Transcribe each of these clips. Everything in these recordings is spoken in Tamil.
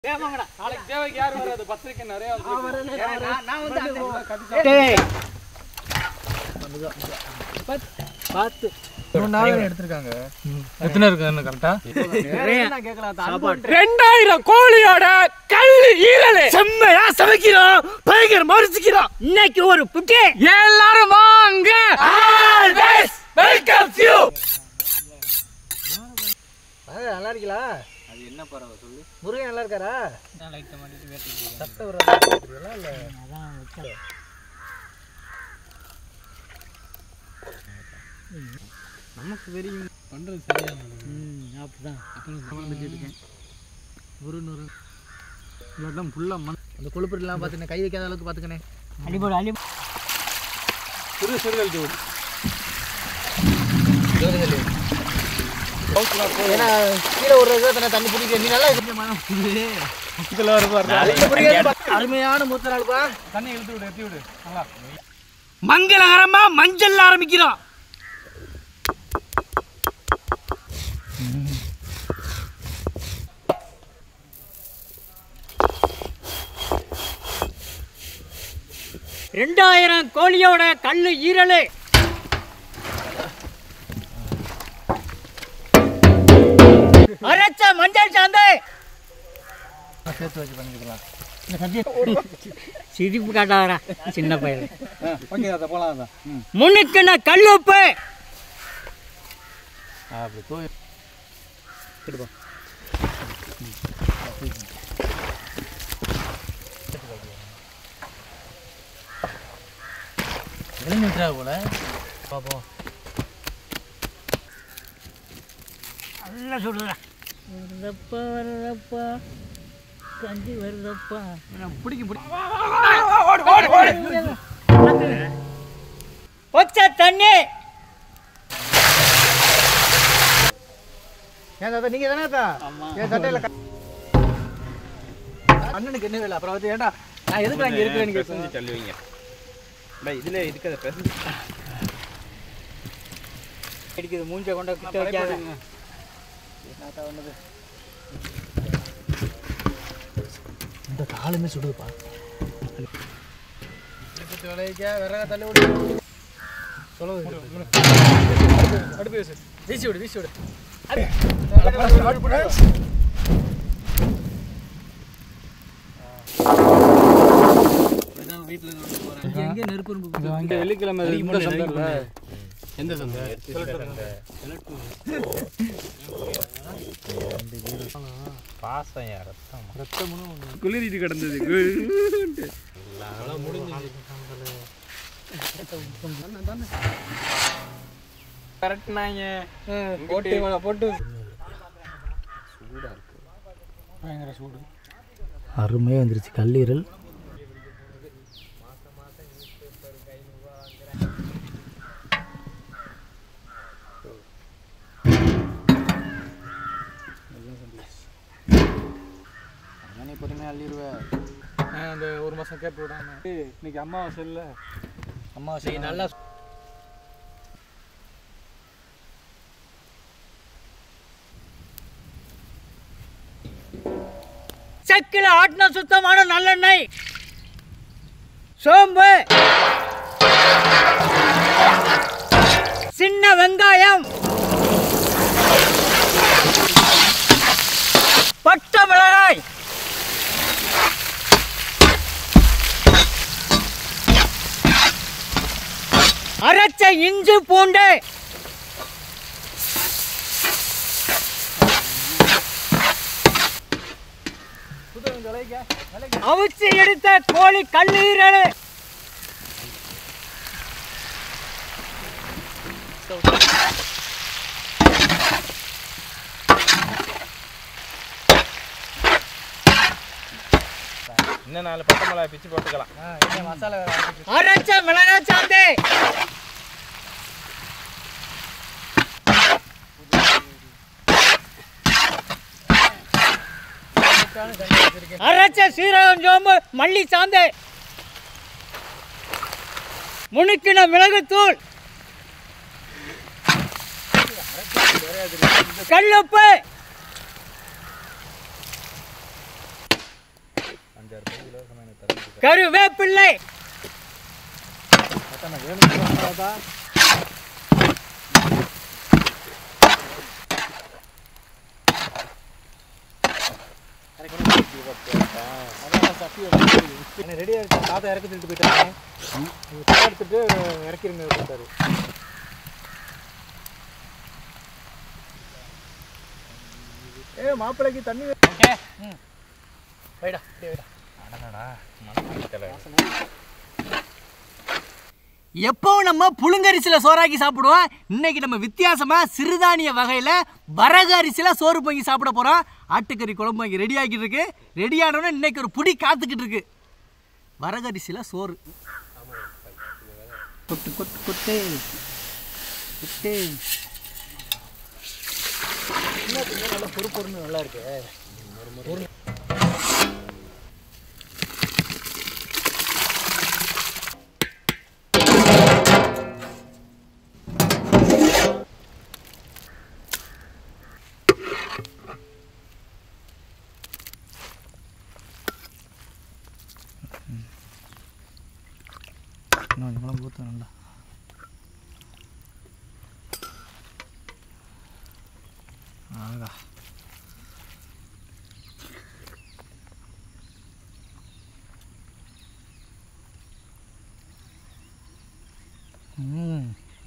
நாளைக்கு தேவைக்கு யார் வராது பத்திரிக்கை நிறைய டேய் எடுத்திருக்காங்க எத்தனை இருக்கு கரெக்டா சாப்பாடு ரெண்டாயிரம் கோழியோட கல் ஈரல் செம்மையா சமைக்கிறோம் பயங்கர மறுச்சுக்கிறோம் இன்னைக்கு ஒரு புட்டி எல்லாரும் வாங்க ஆல்வேஸ் வெல்கம் யூ நல்லா இருக்கீங்களா அது என்ன பரவ சொல்லு முருகன் நல்லா இருக்காரா நமக்கு தெரியும் பண்றது சரியா அப்படிதான் இருக்கேன் ஒரு நூறு இல்லாதான் ஃபுல்லா மண் அந்த கொழுப்புலாம் பார்த்துக்கணே கை வைக்காத அளவுக்கு பார்த்துக்கணே அடிபோடு அடி சிறு சிறுகள் ஜோடி ஏன்னா கீழே ஒரு தானே தண்ணி பிடிக்க நீ நல்லா இதுல வர பாரு அருமையான மூத்த நாளுப்பா தண்ணி இழுத்து விடு எத்தி விடு நல்லா மங்களகரமா மஞ்சள் ஆரம்பிக்கிறோம் ரெண்டாயிரம் கோழியோட கல்லு ஈரலு அரைச்ச மஞ்சள் சாந்து சேர்த்து வச்சு பண்ணிக்கலாம் சிரிப்பு காட்டாதரா சின்ன பையன் ஓகே அதை போலாம் அதான் ம் முன்னுக்குன கல்லுப்பு அப்படி தூய் விளைஞ்சிட்டா போல பாப்போம் நல்லா சொல்லுறா வருதப்பா வருதப்பா கஞ்சி வருதப்பா பிடிக்கும் பிடிக்கும் பச்சை தண்ணி ஏன் தாத்தா நீங்க தானே தாத்தா என் சட்டையில அண்ணனுக்கு என்ன வேலை அப்புறம் வந்து ஏன்டா நான் எதுக்கு அங்க இருக்கிறேன்னு கேட்பேன் தள்ளுவீங்க பை இதுல இருக்கிறத பிரசன்ட் அடிக்குது மூஞ்ச கொண்ட கிட்ட வைக்காத இந்த காலுமே சுடுதுப்பா விறக தள்ளி விடு சொல்லுது அடுப்பு வீசு வீசி விடு வீசி விடு எங்க நெருப்பு இருக்கு இங்க வெள்ளிக்கிழமை இந்த சந்தை இல்ல எந்த சந்தை பாசம் யார் ரத்தம் குளிரிட்டு கிடந்தது கரெக்ட்னாங்க போட்டு இவனை போட்டு பயங்கர சூடு அருமையாக வந்துருச்சு கல்லீரல் நானே பொறுமையாக அள்ளிடுவேன் அந்த ஒரு மாதம் கேப் விடாம ஏய், இன்னைக்கு அமாவாசை இல்லை அமாவாசை நல்லா சக்கில ஆட்டின சுத்தமான நல்லெண்ணெய் சோம்பு சின்ன வெங்காயம் பட்டை மிளகாய் அரைச்ச இஞ்சி பூண்டு அவிச்சு எடுத்த கோழி கல்லீரல் இன்னும் நாலு பட்டை மிளகாய் பிச்சு போட்டுக்கலாம் மசாலா அரைச்ச மிளகாய் சாந்து அரைச்ச சீரகம் சோம்பு மல்லி சாந்து முணுக்கின மிளகுத்தூள் கல்லுப்பு அஞ்சாறு பை இலவசமாக எனக்கு தரேன் கருவேப்பிள்ளை அத்தனை வேணும் தான் அதான் சட்டி என்ன ரெடியாக இருக்கு தாத்தா இறக்கி தள்ளிட்டு போயிட்டாங்க நீங்கள் படம் எடுத்துட்டு இறக்கிருங்க அப்படின்ட்டாரு ஏ மாப்பிள்ளைக்கு தண்ணி ஓகே ம் வைடா அப்படியே வைடா அடடா மனசில் எப்பவும் நம்ம புழுங்கரிசியில் சோறாக்கி சாப்பிடுவோம் இன்னைக்கு நம்ம வித்தியாசமாக சிறுதானிய வகையில் வரகு அரிசியில் சோறு பொங்கி சாப்பிட போகிறோம் ஆட்டுக்கறி குழம்பு இங்கே ரெடி ஆகிட்டு இருக்கு ரெடி ஆனோடனே இன்னைக்கு ஒரு புடி காத்துக்கிட்டு இருக்கு வரகு அரிசியில் சோறு கொட்டு கொட்டு கொட்டு கொட்டு நல்லா பொறு பொறுன்னு நல்லா இருக்கு இன்னும் கொஞ்சம் ஊற்ற நல்லா ஆகா ம்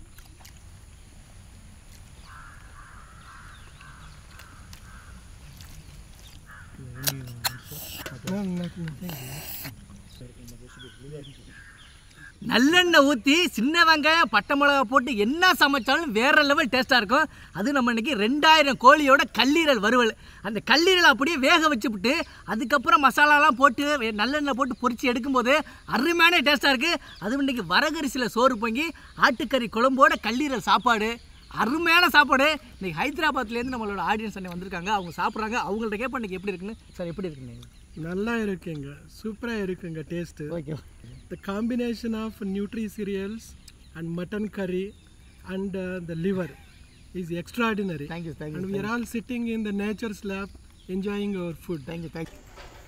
நல்லெண்ணெய் ஊற்றி சின்ன வெங்காயம் பட்டை மிளகா போட்டு என்ன சமைச்சாலும் வேற லெவல் டேஸ்ட்டாக இருக்கும் அது நம்ம இன்னைக்கு ரெண்டாயிரம் கோழியோட கல்லீரல் வறுவல் அந்த கல்லீரல் அப்படியே வேக வச்சுப்புட்டு அதுக்கப்புறம் மசாலாலாம் போட்டு வே- நல்லெண்ணெய் போட்டு பொரிச்சு எடுக்கும்போது அருமையான டேஸ்ட்டாக இருக்குது அதுவும் இன்னைக்கு வரகரிசியில் சோறு பொங்கி ஆட்டுக்கறி குழம்போட கல்லீரல் சாப்பாடு அருமையான சாப்பாடு இன்னைக்கு ஹைதராபாத்லேருந்து நம்மளோட ஆடியன்ஸ் அண்ணன் வந்திருக்காங்க அவங்க சாப்பிட்றாங்க அவங்கள்ட்ட கேட்ப இன்னைக்கு எப்படி இருக்குன்னு சார் எப்படி இருக்குன்னு நல்லா இருக்குங்க சூப்பராக இருக்குங்க taste okay the combination of nutri cereals and mutton curry and uh, the liver is extraordinary thank you thank you and we are all sitting in the nature's lab enjoying our food thank you thank you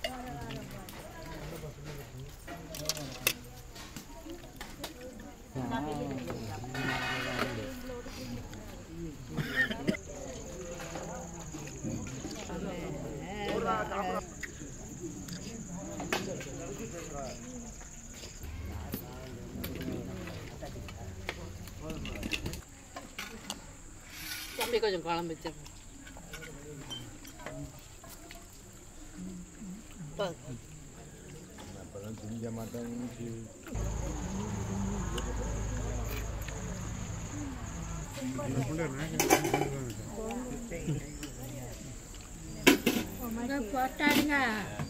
அப்படியே கொஞ்சம் குழம்பு வச்சேன் போட்டாடுங்க